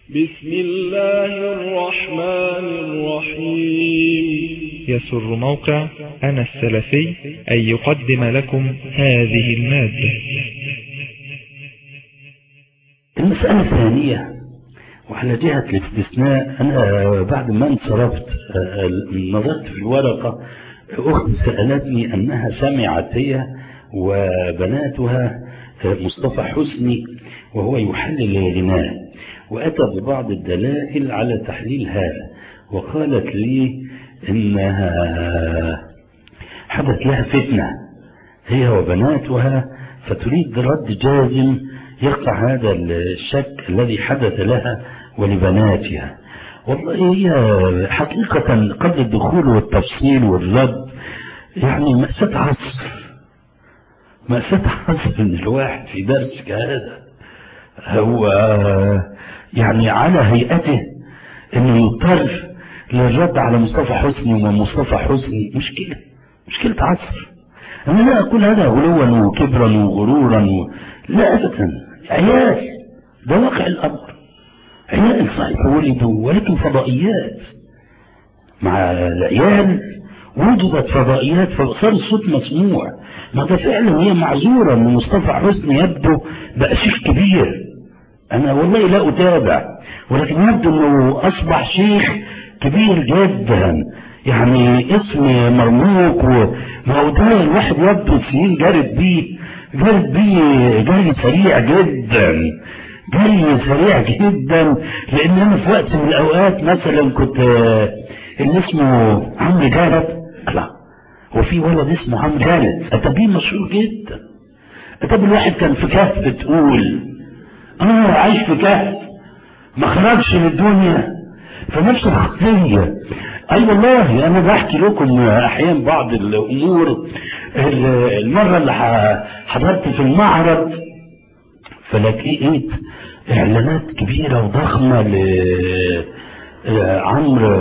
بسم الله الرحمن الرحيم يسر موقع أنا السلفي أن يقدم لكم هذه المادة المسألة الثانية وعلى جهة الاستثناء أنا بعد ما انصرفت آه، نظرت في الورقة أخت سألتني أنها سمعت هي وبناتها آه، مصطفى حسني وهو يحلل الغناء وأتى ببعض الدلائل على تحليل هذا وقالت لي إنها حدث لها فتنة هي وبناتها فتريد رد جازم يقطع هذا الشك الذي حدث لها ولبناتها والله هي حقيقة قبل الدخول والتفصيل والرد يعني مأساة عصر مأساة عصر ان الواحد في درس كهذا هو يعني على هيئته انه يضطر للرد على مصطفى حسني ومصطفى حسني مشكلة مشكلة عصر انا لا اقول هذا غلوا وكبرا وغرورا و... لا ابدا عيال ده واقع الامر عيال صحيح ولدوا ولكن فضائيات مع العيال وجدت فضائيات فصار الصوت مسموع ما ده فعلا هي معذورة ان مصطفى حسني يبدو بقى شيخ كبير انا والله لا اتابع ولكن يبدو انه اصبح شيخ كبير جدا يعني اسم مرموق وما هو ده الواحد يبدو السنين جرت بيه جرت بيه جري سريع جدا جري سريع جدا لان انا في وقت من الاوقات مثلا كنت آه، اللي اسمه عمرو جالت لا هو في ولد اسمه عمرو جالت اتابيه مشهور جدا طب الواحد كان في كهف بتقول اه عايش في كهف ما خرجش من الدنيا فنفس الخطية اي والله انا بحكي لكم احيانا بعض الامور المرة اللي ح- حضرت في المعرض فلقيت اعلانات كبيرة وضخمة ل آه، عمرو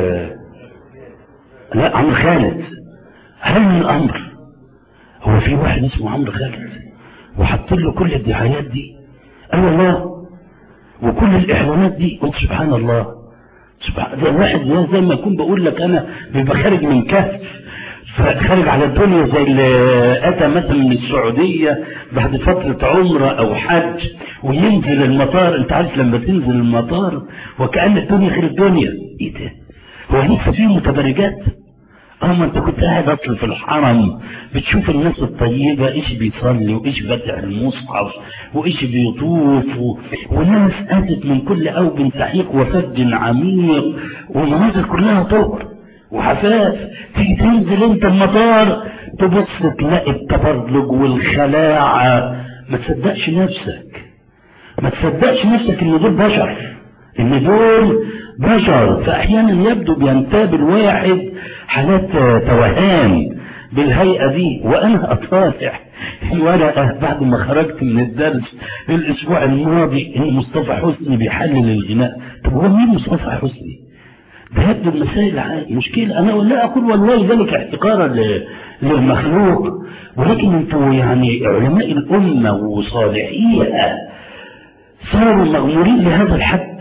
لا عمرو خالد هل من الامر هو في واحد اسمه عمرو خالد وحط له كل الدعايات دي اي والله وكل الاعلانات دي قلت سبحان الله سبحان ده الواحد ده زي ما يكون بقول لك انا بيبقى خارج من كهف خارج على الدنيا زي اللي اتى مثلا من السعوديه بعد فتره عمره او حج وينزل المطار انت عارف لما تنزل المطار وكأن الدنيا غير الدنيا ايه ده هو لسه فيه متبرجات اه ما انت كنت قاعد اصلا في الحرم بتشوف الناس الطيبة ايش بيصلي وايش بتع المصحف وايش بيطوف و... وناس اتت من كل اوج سحيق وفج عميق ومناظر كلها طهر وحفاف تيجي تنزل انت المطار تبص تلاقي التبرج والخلاعة ما تصدقش نفسك ما تصدقش نفسك ان دول بشر ان دول بشر فاحيانا يبدو بينتاب الواحد حالات توهان بالهيئة دي وانا اطالع الورقة بعد ما خرجت من الدرس الاسبوع الماضي ان مصطفى حسني بيحلل الغناء طب هو مين مصطفى حسني ده يبدو المسائل عادي مشكلة انا لا اقول والله ذلك احتقارا ل- للمخلوق ولكن انتوا يعني علماء الامة وصالحيها صاروا مغمورين لهذا الحد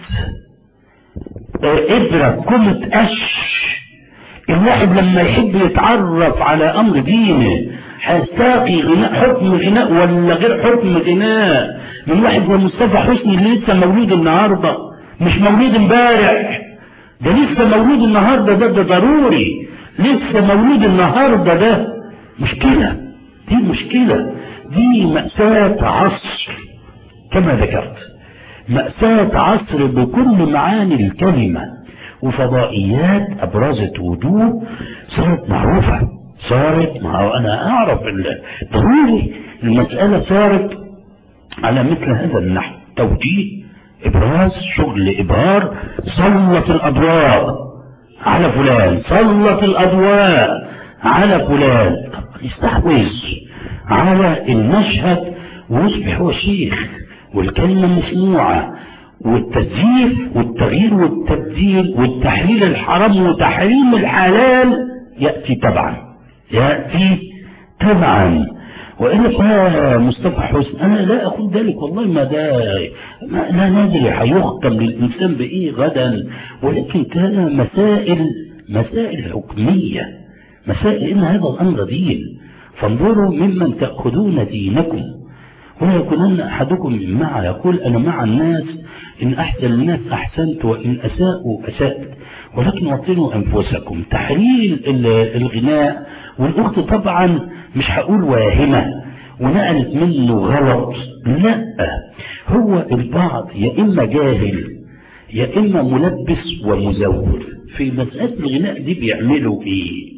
آه، إبرة كلمة قش الواحد لما يحب يتعرف على أمر دينه هيستاقي غناء حكم غناء ولا غير حكم غناء من واحد زي مصطفى حسني اللي لسه مولود النهارده مش مولود امبارح ده لسه مولود النهارده ده ده ضروري لسه مولود النهارده ده مشكلة دي مشكلة دي مأساة عصر كما ذكرت مأساة عصر بكل معاني الكلمة وفضائيات أبرزت وجوه صارت معروفة صارت ما هو أنا أعرف ال- ضروري المسألة صارت على مثل هذا النحو توجيه إبراز شغل إبهار سلط الأضواء على فلان سلط الأضواء على فلان طب يستحوذ على المشهد ويصبح هو الشيخ والكلمة مسموعة والتزييف والتغيير والتبديل والتحليل الحرام وتحريم الحلال يأتي تبعا يأتي تبعا وإلا فيها مصطفى حسن أنا لا أقول ذلك والله ما ده ما لا ندري هيختم للإنسان بإيه غدا ولكن كان مسائل مسائل حكمية مسائل إن هذا الأمر دين فانظروا ممن تأخذون دينكم ولا يكونن أحدكم مع يقول أنا مع الناس إن أحسن الناس أحسنت وإن أساءوا أسأت ولكن وطنوا أنفسكم تحليل الغناء والأخت طبعا مش هقول واهمة ونقلت منه غلط لا هو البعض يا إما جاهل يا إما ملبس ومزور في مسألة الغناء دي بيعملوا إيه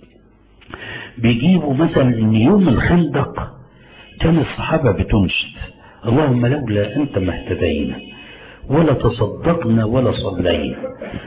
بيجيبوا مثلا إن يوم الخندق كان الصحابة بتنشد اللهم لولا أنت ما اهتدينا ولا تصدقنا ولا صلينا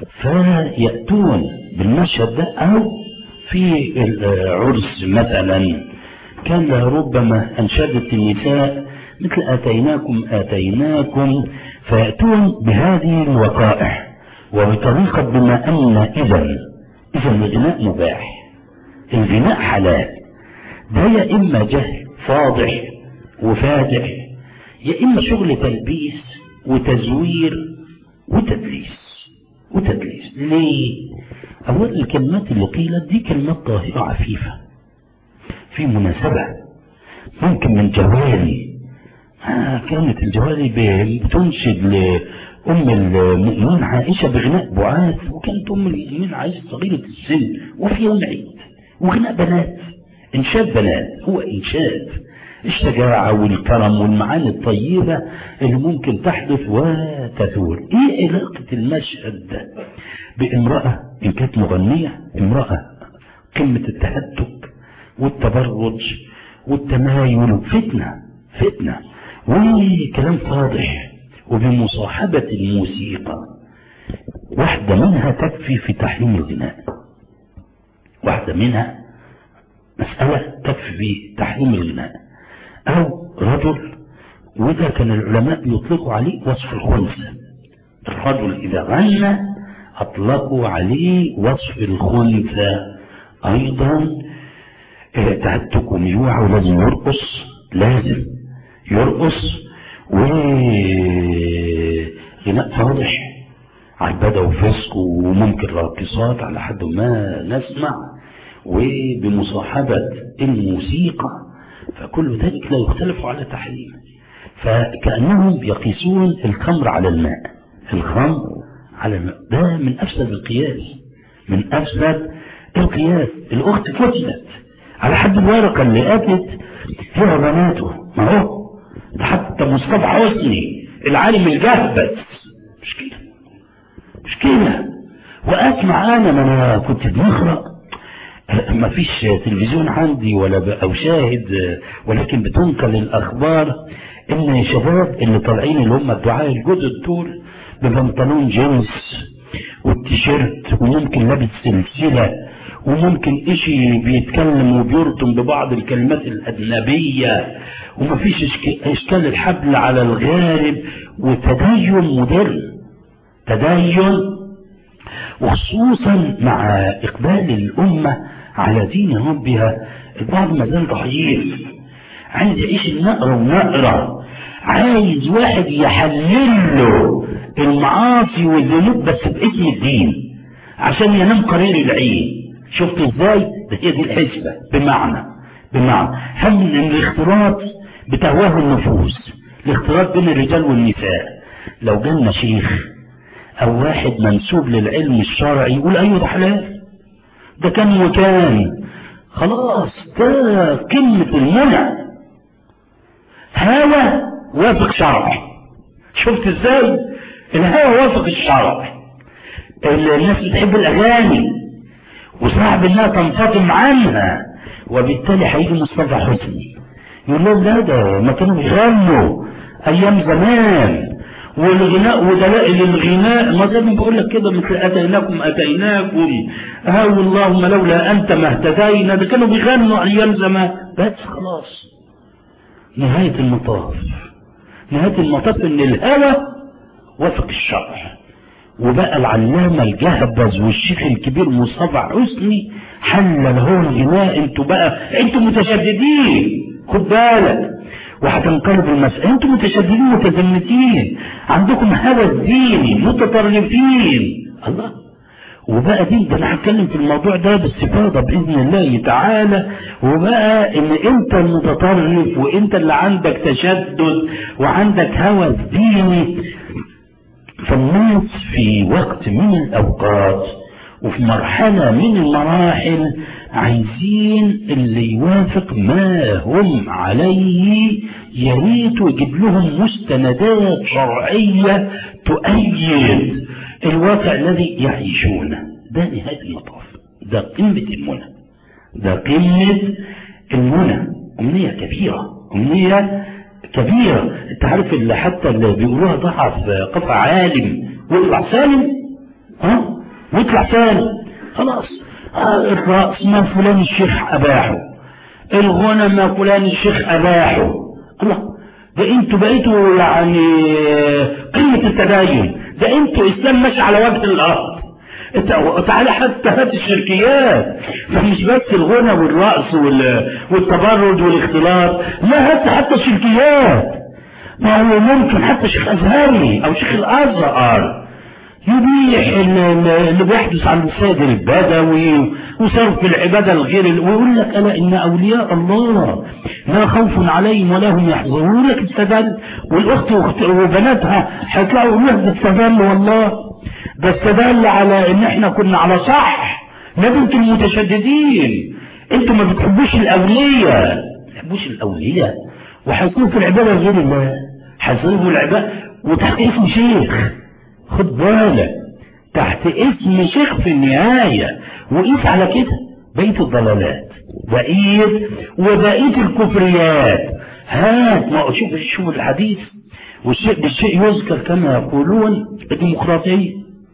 فيأتون بالمشهد ده أو في العرس مثلا كان ربما أنشدت النساء مثل آتيناكم آتيناكم فيأتون بهذه الوقائع وبطريقة بما أن إذا إذا الغناء مباح الغناء حلال ده يا إما جهل فاضح وفادح يا إما شغل تلبيس وتزوير وتدليس وتدليس ليه أول الكلمات اللي قيلت دي كلمات طاهرة عفيفة في مناسبة ممكن من جواري آه كانت الجواري بتنشد لأم المؤمنين عائشة بغناء بعاث وكانت أم المؤمنين عائشة صغيرة السن وفي يوم عيد وغناء بنات إنشاد بنات هو إنشاد الشجاعة والكرم والمعاني الطيبة اللي ممكن تحدث وتثور ايه علاقة المشهد ده بامرأة ان كانت مغنية امرأة قمة التهتك والتبرج والتمايل فتنة فتنة وكلام فاضح وبمصاحبة الموسيقى واحدة منها تكفي في تحريم الغناء واحدة منها مسألة تكفي في تحريم الغناء أو رجل وده كان العلماء بيطلقوا عليه وصف الخنثى الرجل إذا غنى أطلقوا عليه وصف الخنثى أيضا تهتك وميوع ولازم يرقص لازم يرقص وغناء فاضح عبادة وفسق وممكن راقصات على حد ما نسمع وبمصاحبة الموسيقى فكل ذلك لا يختلف على تحريمه فكأنهم يقيسون الخمر على الماء الخمر على الماء ده من أفسد القياس من أفسد القياس الأخت فتنت على حد الورقة اللي قاتت فيها بناته ما هو ده حتى مصطفى حسني العالم الجهبذ مش كده مش كده واسمع انا ما انا كنت بنقرا ما فيش تلفزيون عندي ولا او شاهد ولكن بتنقل الاخبار ان شباب اللي طالعين اللي هم الدعاء الجدد دول ببنطلون جينز والتيشيرت وممكن لابس سلسله وممكن اشي بيتكلم وبيرتم ببعض الكلمات الاجنبيه ومفيش اشكال الحبل على الغارب وتدين مدر تدين وخصوصا مع اقبال الامه على دين ربها البعض ما زال ضعيف عايز يعيش النقرة ونقرة عايز واحد يحلل له المعاصي والذنوب بس باسم الدين عشان ينام قرير العين شفت ازاي ده هي دي الحسبة بمعنى بمعنى هم ان الاختلاط بتهواه النفوس الاختلاط بين الرجال والنساء لو جالنا شيخ او واحد منسوب للعلم الشرعي يقول ايوه ده حلال ده كان وكان خلاص ده قمة المنع هوى وافق شرع شفت ازاي الهوى وافق الشرع الناس بتحب الاغاني وصعب انها تنفطم عنها وبالتالي هيجي مصطفى حسني يقول لهم لا ده ما كانوا بيغنوا ايام زمان والغناء ودلائل الغناء ما زي ما بقول لك كده مثل اتيناكم اتيناكم ها اللهم لولا انت ما اهتدينا ده كانوا بيغنوا ايام زمان بس خلاص نهاية المطاف نهاية المطاف ان الهوى وفق الشرع وبقى العلامة الجهبذ والشيخ الكبير مصطفى حسني حل له الغناء انتوا بقى انتوا متشددين خد بالك وهتنقلب المسألة انتم متشددين متزمتين عندكم هوى ديني متطرفين الله وبقى دي ده انا هتكلم في الموضوع ده باستفاضة بإذن الله تعالى وبقى ان انت المتطرف وانت اللي عندك تشدد وعندك هوى ديني فالناس في وقت من الأوقات وفي مرحلة من المراحل عايزين اللي يوافق ما هم عليه يا ريت يجيب لهم مستندات شرعية تؤيد الواقع الذي يعيشونه ده نهاية المطاف ده قمة المنى ده قمة المنى أمنية كبيرة أمنية كبيرة انت عارف اللي حتى اللي بيقولوها ضعف قطع عالم ويطلع سالم ها ويطلع سالم خلاص آه الرأس ما فلان الشيخ أباحه الغنى ما فلان الشيخ أباحه الله ده انتوا بقيتوا يعني قمة التدين ده انتوا اسلام ماشي على وجه الارض تعالى حتى هات الشركيات فمش بس الغنى والرقص والتبرج والاختلاط لا هات حتى الشركيات ما هو ممكن حتى شيخ ازهري او شيخ الازهر يبيح اللي بيحدث عن السيد البدوي وصرف العبادة الغير ويقول لك ألا إن أولياء الله لا خوف عليهم ولا هم يحزنون يقول لك استدل والأخت وبناتها هيطلعوا يقولوا لك ده استدل والله ده استدل على إن إحنا كنا على صح لازم انتم المتشددين انتم ما بتحبوش الأولياء ما بتحبوش الأولياء وهيكون في العبادة غير الله هيصرفوا العبادة وتحت اسم شيخ خد بالك تحت اسم شيخ في النهاية وقيس على كده بقية الضلالات بقية وبقية الكفريات هات ما شوف شوف الحديث والشيء بالشيء يذكر كما يقولون الديمقراطية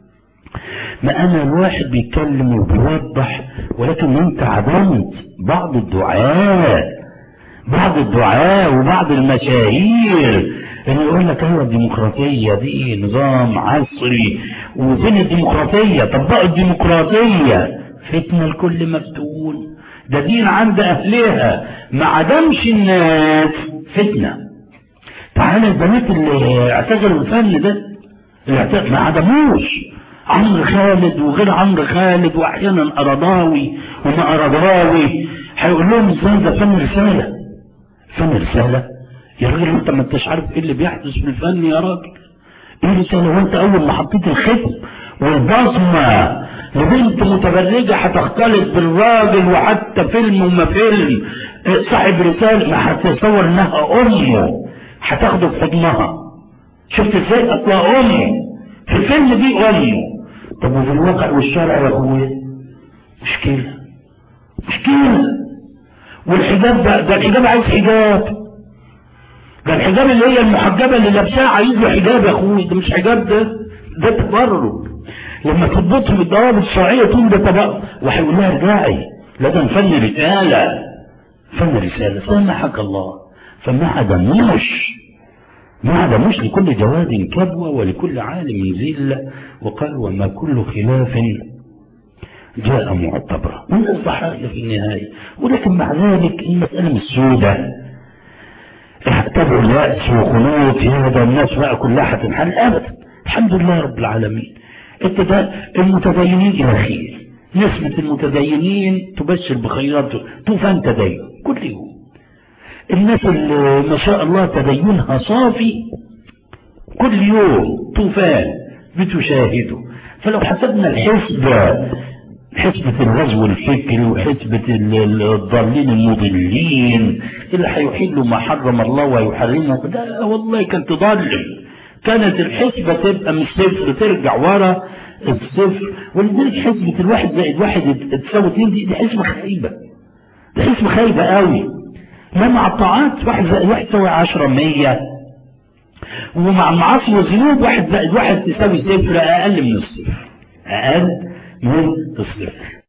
ما أنا الواحد بيتكلم وبيوضح ولكن أنت عدمت بعض الدعاء بعض الدعاء وبعض المشاهير اللي يقول لك ايوه الديمقراطيه دي نظام عصري وفين الديمقراطيه طبقوا الديمقراطيه فتنه الكل مفتون ده دين عند اهلها ما عدمش الناس فتنه تعالى البنات اللي اعتزلوا الفن ده اللي ما عدموش عمرو خالد وغير عمرو خالد واحيانا ارضاوي وما ارضاوي هيقول لهم ازاي ده فن رساله فن رساله يا راجل انت ما انتش عارف ايه اللي بيحدث في الفن يا راجل ايه رساله وانت اول ما حطيت الختم والبصمه لبنت متبرجه هتختلط بالراجل وحتى فيلم وما فيلم صاحب رساله ما هتتصور انها امه هتاخده في حضنها شفت ازاي اصلا امه في الفيلم دي امه طب وفي الواقع والشرع يا اخويا مشكله مشكله والحجاب ده ده الحجاب عايز حجاب ده الحجاب اللي هي المحجبة اللي لابساها عايز له حجاب يا اخوي ده مش حجاب ده ده تبرج لما تربطهم بالضوابط الشرعية تقول ده تبقى وهيقول لها ارجعي لازم فن رسالة فن رسالة سامحك الله فما عدموش ما عدموش لكل جواد كبوة ولكل عالم زلة وقال وما كل خلاف جاء معتبرا من الضحايا في النهاية ولكن مع ذلك المسألة مش سودة اعتبروا اليأس وقنوط هذا الناس بقى كلها هتنحل ابدا الحمد لله رب العالمين المتدينين الى خير نسبة المتدينين تبشر بخيرات طوفان تدين كل يوم الناس اللي ما شاء الله تدينها صافي كل يوم طوفان بتشاهده فلو حسبنا الحسبة حسبة الغزو الفكري وحسبة الضالين المضلين اللي هيحلوا ما حرم الله ويحرمه ده والله كان تضلم كانت الحسبة تبقى مش صفر ترجع ورا الصفر ولذلك حسبة الواحد زائد واحد تساوي اتنين دي, دي حسبة خايبة دي حسبة خايبة قوي لا مع الطاعات واحد زائد واحد تساوي عشرة مية ومع المعاصي والذنوب واحد زائد واحد تساوي صفر أقل من الصفر أقل من الصفر